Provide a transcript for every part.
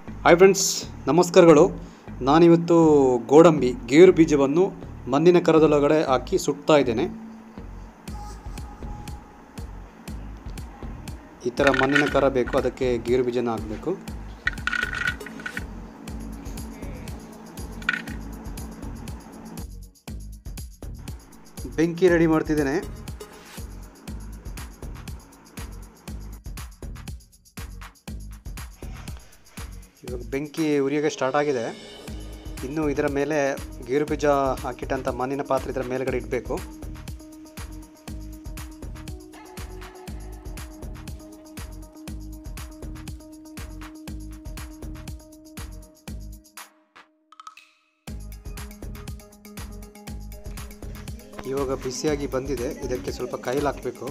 hi friends ನಮಸ್ಕಾರಗಳು ನಾನಿವತ್ತು ಗೋಡಂಬಿ ಗೇರು ಬೀಜವನ್ನು ಮಣ್ಣಿನ ಕರದೊಳಗಡೆ ಹಾಕಿ ಸುಡ್ತಾ ಇದ್ದೇನೆ ಈ ಥರ ಮಣ್ಣಿನ ಕರ ಬೇಕು ಅದಕ್ಕೆ ಗೇರು ಬೀಜನ ಹಾಕಬೇಕು ಬೆಂಕಿ ರೆಡಿ ಮಾಡ್ತಿದ್ದೇನೆ ಇವಾಗ ಬೆಂಕಿ ಉರಿಯೋಕ್ಕೆ ಸ್ಟಾರ್ಟ್ ಆಗಿದೆ ಇನ್ನು ಇದರ ಮೇಲೆ ಗೇರು ಬೀಜ ಹಾಕಿಟ್ಟಂಥ ಮಣ್ಣಿನ ಪಾತ್ರೆ ಇದರ ಮೇಲ್ಗಡೆ ಇಡಬೇಕು ಇವಾಗ ಬಿಸಿಯಾಗಿ ಬಂದಿದೆ ಇದಕ್ಕೆ ಸ್ವಲ್ಪ ಕೈಲಿ ಹಾಕಬೇಕು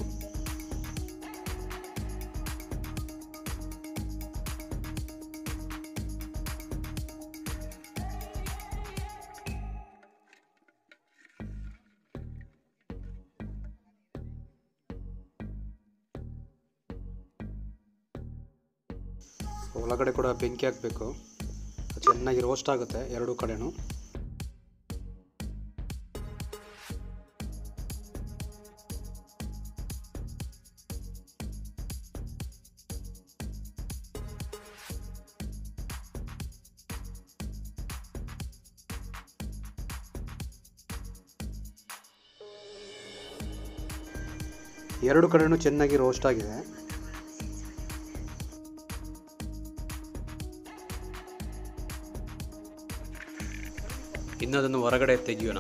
ಒಳಗಡೆ ಕೂಡ ಬೆಂಕಿ ಹಾಕಬೇಕು ಚೆನ್ನಾಗಿ ರೋಸ್ಟ್ ಆಗುತ್ತೆ ಎರಡೂ ಕಡೆನೂ ಎರಡು ಕಡೆನೂ ಚೆನ್ನಾಗಿ ರೋಸ್ಟ್ ಆಗಿದೆ ಇನ್ನು ಅದನ್ನು ಹೊರಗಡೆ ತೆಗೆಯೋಣ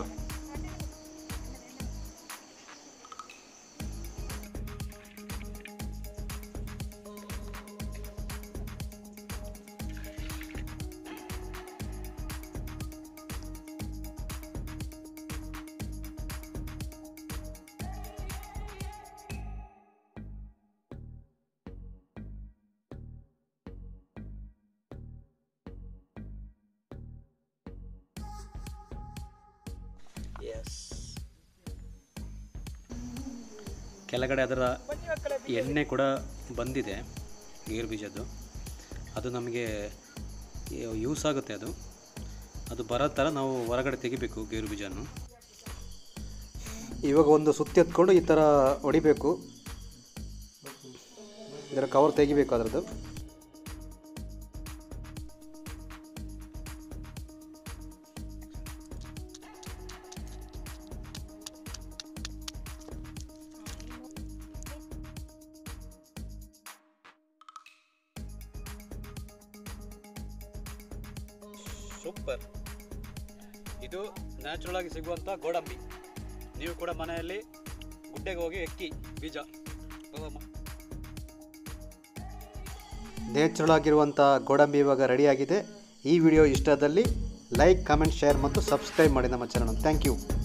ಎಸ್ ಕೆಳಗಡೆ ಅದರ ಎಣ್ಣೆ ಕೂಡ ಬಂದಿದೆ ಗೇರು ಬೀಜದ್ದು ಅದು ನಮಗೆ ಯೂಸ್ ಆಗುತ್ತೆ ಅದು ಅದು ಬರೋ ಥರ ನಾವು ಹೊರಗಡೆ ತೆಗಿಬೇಕು ಗೇರು ಬೀಜನ್ನು ಇವಾಗ ಒಂದು ಸುತ್ತಿ ಎತ್ಕೊಂಡು ಈ ಥರ ಹೊಡಿಬೇಕು ಇದರ ಕವರ್ ತೆಗಿಬೇಕು ಅದರದ್ದು ಸೂಪರ್ ಇದು ನ್ಯಾಚುರಲ್ ಆಗಿ ಸಿಗುವಂಥ ಗೋಡಂಬಿ ನೀವು ಕೂಡ ಮನೆಯಲ್ಲಿ ಗುಡ್ಡೆಗೆ ಹೋಗಿ ಎಕ್ಕಿ ಬೀಜ ನ್ಯಾಚುರಲ್ ಆಗಿರುವಂಥ ಗೋಡಂಬಿ ಇವಾಗ ರೆಡಿಯಾಗಿದೆ ಈ ವಿಡಿಯೋ ಇಷ್ಟದಲ್ಲಿ ಲೈಕ್ ಕಮೆಂಟ್ ಶೇರ್ ಮತ್ತು ಸಬ್ಸ್ಕ್ರೈಬ್ ಮಾಡಿ ನಮ್ಮ ಚಾನಲ್ ಥ್ಯಾಂಕ್ ಯು